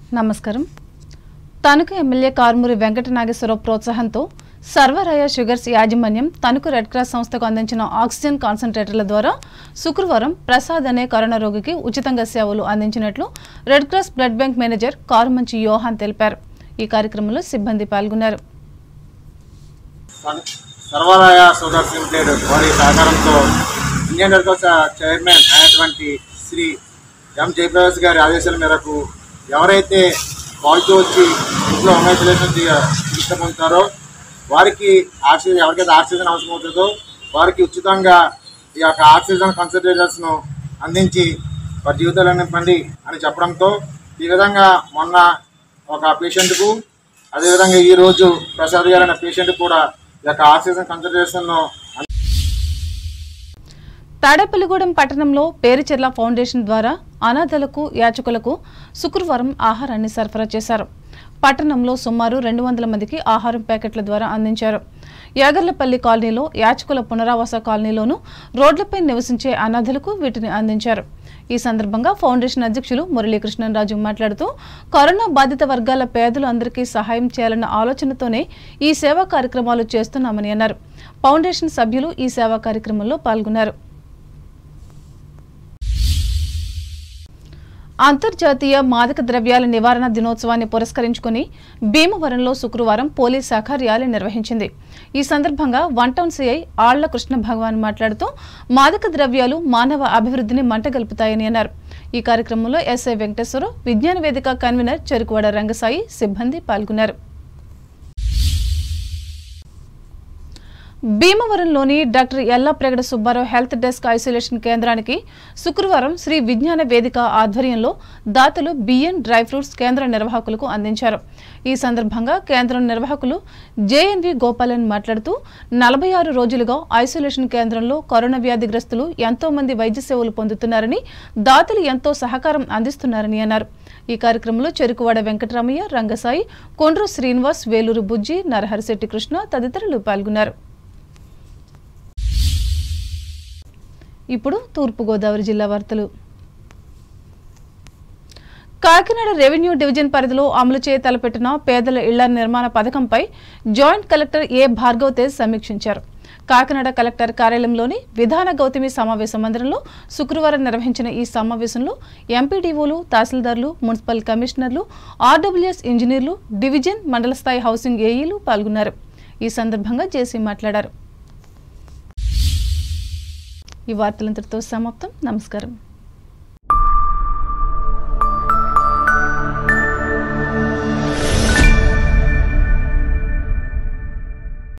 నమస్కారం తణుకు ఎమ్మెల్యే కారుమూరి వెంకట నాగేశ్వరరావు ప్రోత్సాహంతో సర్వరాయ షుగర్స్ యాజమాన్యం తణుకు రెడ్ క్రాస్ సంస్థకు అందించిన ఆక్సిజన్ కాన్సన్ట్రేటర్ల ద్వారా శుక్రవారం ప్రసాద్ అనే కరోనా రోగికి ఉచితంగా సేవలు అందించినట్లు red cross blood bank manager Karumanchi Yohan తెలిపారు ఈ కార్యక్రమంలో సిబ్బంది పాల్గొన్నారు సర్- సర్వరాయ సోదర్స్ లిమిటెడ్ వారి సహకారంతో ఇండియన్ రెడ్ క్రాస్ చైర్మన్ అయినటువంటి శ్రీ ఎం జయప్రకాష్ గారి ఆదేశాల మేరకు ఎవరైతే పాజిటివ్ వచ్చి ఇంట్లో హోమ్ ఐసోలేషన్ చికిత్స పొందుతారో వారికి ఆక్సిజన్ ఎవరికైతే ఆక్సిజన్ అవసరం అవుతుందో వారికి ఉచితంగా ఈ యొక్క ఆక్సిజన్ కన్సల్టేటర్స్ను అందించి వారి జీవితాలు నింపండి అని చెప్పడంతో ఈ విధంగా మొన్న ఒక పేషెంట్కు అదేవిధంగా ఈ రోజు ప్రసాద్ గారు అనే పేషెంట్ కూడా ఈ యొక్క ఆక్సిజన్ కన్సల్టేషన్ను తాడేపల్లిగూడెం పట్టణంలో పేరుచెర్ల ఫౌండేషన్ ద్వారా అనాథలకు యాచకులకు శుక్రవారం ఆహారాన్ని సరఫరా చేశారు పట్టణంలో సుమారు రెండు వందల మందికి ఆహారం ప్యాకెట్ల ద్వారా అందించారు యాగర్లపల్లి కాలనీలో యాచకుల పునరావాస కాలనీలోను రోడ్లపై నివసించే అనాథలకు వీటిని అందించారు ఈ సందర్భంగా ఫౌండేషన్ అధ్యక్షులు మురళీకృష్ణరాజు మాట్లాడుతూ కరోనా బాధిత వర్గాల పేదలు అందరికీ సహాయం చేయాలన్న ఆలోచనతోనే ఈ సేవా కార్యక్రమాలు చేస్తున్నామని అన్నారు ఫౌండేషన్ సభ్యులు ఈ సేవా కార్యక్రమంలో పాల్గొన్నారు అంతర్జాతీయ మాదక ద్రవ్యాల నివారణ దినోత్సవాన్ని పురస్కరించుకుని భీమవరంలో శుక్రవారం పోలీస్ శాఖ ర్యాలీ నిర్వహించింది ఈ సందర్భంగా one town CI Alla Krishna Bhagavan మాట్లాడుతూ మాదక ద్రవ్యాలు మానవ అభివృద్ధిని మంటగలుపుతాయని అన్నారు ఈ కార్యక్రమంలో ఎస్ఐ వెంకటేశ్వరరావు విజ్ఞాన వేదిక కన్వీనర్ చెరుకువాడ రంగసాయి సిబ్బంది పాల్గొన్నారు భీమవరంలోని doctor Yellapragada Subbarao health desk isolation కేంద్రానికి శుక్రవారం శ్రీ విజ్ఞాన వేదిక ఆధ్వర్యంలో దాతలు బియ్యం డ్రై ఫ్రూట్స్ కేంద్ర నిర్వాహకులకు అందించారు ఈ సందర్భంగా కేంద్రం నిర్వాహకులు జేఎన్వి గోపాలన్ మాట్లాడుతూ నలభై ఆరు రోజులుగా ఐసోలేషన్ కేంద్రంలో కరోనా వ్యాధిగ్రస్తులు ఎంతో మంది వైద్య సేవలు పొందుతున్నారని దాతలు ఎంతో సహకారం అందిస్తున్నారని అన్నారు ఈ కార్యక్రమంలో చెరుకువాడ వెంకటరామయ్య రంగసాయి కొండ్రు శ్రీనివాస్ వేలూరు బుజ్జి నరహరిశెట్టి కృష్ణ తదితరులు పాల్గొన్నారు ఇప్పుడు తూర్పుగోదావరి జిల్లా వార్తలు కాకినాడ రెవెన్యూ డివిజన్ పరిధిలో అమలు చేయ తలపెట్టిన పేదల ఇళ్ల నిర్మాణ పథకంపై joint collector A Bhargav Tej సమీక్షించారు కాకినాడ కలెక్టర్ కార్యాలయంలోని విధాన గౌతమి సమావేశ మందిరంలో శుక్రవారం నిర్వహించిన ఈ సమావేశంలో ఎంపీడీఓలు తహసీల్దార్లు మున్సిపల్ కమిషనర్లు ఆర్డబ్ల్యూఎస్ ఇంజనీర్లు డివిజన్ మండల స్థాయి హౌసింగ్ ఏఈలు పాల్గొన్నారు ఈ సందర్భంగా జేసీ మాట్లాడారు ఈ వార్తలంతటితో సమాప్తం నమస్కారం